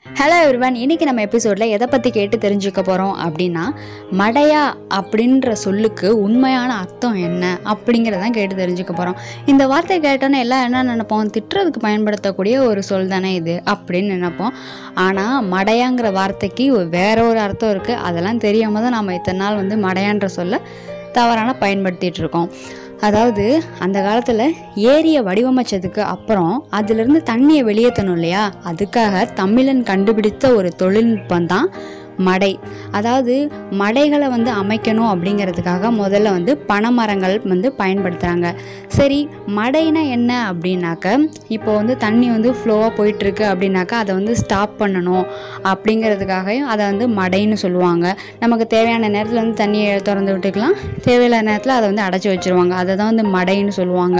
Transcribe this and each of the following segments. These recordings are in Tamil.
ஹலோ எவ்ரிவன் இன்னைக்கு நம்ம எபிசோடில் எதை பற்றி கேட்டு தெரிஞ்சுக்க போகிறோம் அப்படின்னா மடையா அப்படின்ற சொல்லுக்கு உண்மையான அர்த்தம் என்ன அப்படிங்கிறதான் கேட்டு தெரிஞ்சுக்க போகிறோம் இந்த வார்த்தை கேட்டோன்னே எல்லாம் என்ன நினைப்போம் திட்டுறதுக்கு பயன்படுத்தக்கூடிய ஒரு சொல் தானே இது அப்படின்னு நினைப்போம் ஆனால் மடையாங்கிற வார்த்தைக்கு வேற ஒரு அர்த்தம் இருக்குது அதெல்லாம் தெரியாமல் தான் நம்ம இத்தனை நாள் வந்து மடையான்ற சொல்ல தவறான பயன்படுத்திட்டு இருக்கோம் அதாவது அந்த காலத்தில் ஏரியை வடிவமைச்சதுக்கு அப்புறம் அதிலிருந்து தண்ணியை வெளியேற்றணும் இல்லையா அதுக்காக தமிழன் கண்டுபிடித்த ஒரு தொழில்நுட்பம் தான் மடை அதாவது மடைகளை வந்து அமைக்கணும் அப்படிங்கிறதுக்காக முதல்ல வந்து பனைமரங்கள் வந்து பயன்படுத்துகிறாங்க சரி மடைனா என்ன அப்படின்னாக்க இப்போ வந்து தண்ணி வந்து ஃப்ளோவாக போயிட்டுருக்கு அப்படின்னாக்கா அதை வந்து ஸ்டாப் பண்ணணும் அப்படிங்கிறதுக்காகவும் அதை வந்து மடைன்னு சொல்லுவாங்க நமக்கு தேவையான நேரத்தில் வந்து தண்ணியை திறந்து விட்டுக்கலாம் தேவையில்லாத நேரத்தில் அதை வந்து அடைச்சி வச்சுருவாங்க அதை தான் வந்து மடைன்னு சொல்லுவாங்க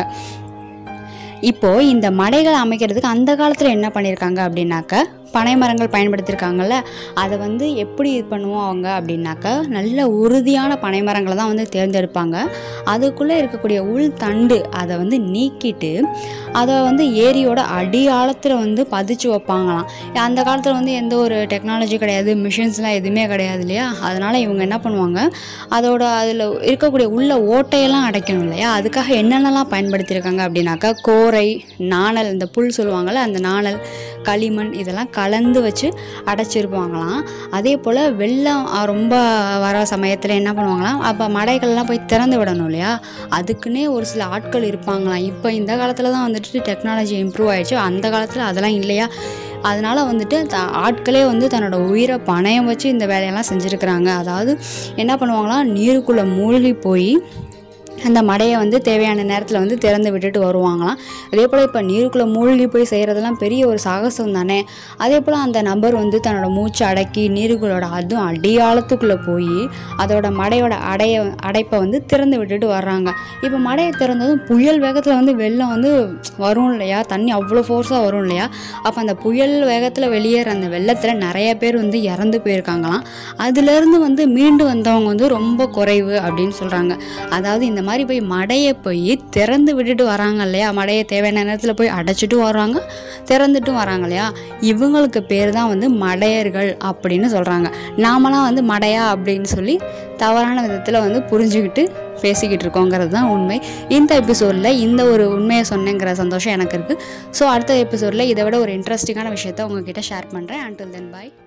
இப்போது இந்த மடைகளை அமைக்கிறதுக்கு அந்த காலத்தில் என்ன பண்ணியிருக்காங்க அப்படின்னாக்க பனை மரங்கள் பயன்படுத்தியிருக்காங்கல்ல அதை வந்து எப்படி இது பண்ணுவோம் அவங்க அப்படின்னாக்க நல்ல உறுதியான பனை மரங்களை தான் வந்து தேர்ந்தெடுப்பாங்க அதுக்குள்ளே இருக்கக்கூடிய உள் தண்டு அதை வந்து நீக்கிட்டு அதை வந்து ஏரியோட அடி ஆழத்தில் வந்து பதிச்சு வைப்பாங்களாம் அந்த காலத்தில் வந்து எந்த ஒரு டெக்னாலஜி கிடையாது மிஷின்ஸ்லாம் எதுவுமே கிடையாது இல்லையா அதனால் இவங்க என்ன பண்ணுவாங்க அதோட அதில் இருக்கக்கூடிய உள்ள ஓட்டையெல்லாம் அடைக்கணும் இல்லையா அதுக்காக என்னென்னலாம் பயன்படுத்தியிருக்காங்க அப்படின்னாக்கா கோரை நாணல் இந்த புல் சொல்லுவாங்கள்ல அந்த நாணல் களிமண் இதெல்லாம் கலந்து வச்சு அடைச்சிருப்பாங்களாம் அதே போல் வெள்ளம் அஹ், ரொம்ப வர சமயத்தில் என்ன பண்ணுவாங்களாம் அப்போ மடைகள்லாம் போய் திறந்து விடணும் இல்லையா அதுக்குன்னே ஒரு சில ஆட்கள் இருப்பாங்களாம் இப்போ இந்த காலத்தில் தான் வந்துட்டு டெக்னாலஜி இம்ப்ரூவ் ஆயிடுச்சு அந்த காலத்தில் அதெல்லாம் இல்லையா அதனால வந்துட்டு த ஆட்களே வந்து தன்னோட உயிரை பணயம் வச்சு இந்த வேலையெல்லாம் செஞ்சுருக்கிறாங்க அதாவது என்ன பண்ணுவாங்களாம் நீருக்குள்ளே மூழ்கி போய் அந்த மடையை வந்து தேவையான நேரத்தில் வந்து திறந்து விட்டுட்டு வருவாங்களாம் அதே போல் இப்போ நீருக்குள்ளே மூழ்கி போய் செய்கிறதெல்லாம் பெரிய ஒரு சாகசம் தானே அதே போல் அந்த நபர் வந்து தன்னோட மூச்சை அடக்கி நீருக்குள்ளோட அதுவும் அடியாழத்துக்குள்ளே போய் அதோட மடையோட அடைய அடைப்பை வந்து திறந்து விட்டுட்டு வர்றாங்க இப்போ மடையை திறந்ததும் புயல் வேகத்தில் வந்து வெள்ளம் வந்து வரும் இல்லையா தண்ணி அவ்வளோ ஃபோர்ஸாக வரும் இல்லையா அப்போ அந்த புயல் வேகத்தில் வெளியேற அந்த வெள்ளத்தில் நிறைய பேர் வந்து இறந்து போயிருக்காங்களாம் அதுலேருந்து வந்து மீண்டு வந்தவங்க வந்து ரொம்ப குறைவு அப்படின்னு சொல்கிறாங்க அதாவது இந்த மாதிரி போய் மடையை போய் திறந்து விட்டுட்டு வராங்க இல்லையா மடையை தேவையான நேரத்தில் போய் அடைச்சிட்டும் வர்றாங்க திறந்துட்டும் வராங்க இல்லையா இவங்களுக்கு பேர் தான் வந்து மடையர்கள் அப்படின்னு சொல்கிறாங்க நாமெல்லாம் வந்து மடையா அப்படின்னு சொல்லி தவறான விதத்தில் வந்து புரிஞ்சுக்கிட்டு பேசிக்கிட்டு இருக்கோங்கிறது தான் உண்மை இந்த எபிசோடில் இந்த ஒரு உண்மையை சொன்னேங்கிற சந்தோஷம் எனக்கு இருக்குது ஸோ அடுத்த எபிசோடில் இதை விட ஒரு இன்ட்ரெஸ்டிங்கான விஷயத்த உங்ககிட்ட ஷேர் பண்ணுறேன் அன்டில் தென் பாய்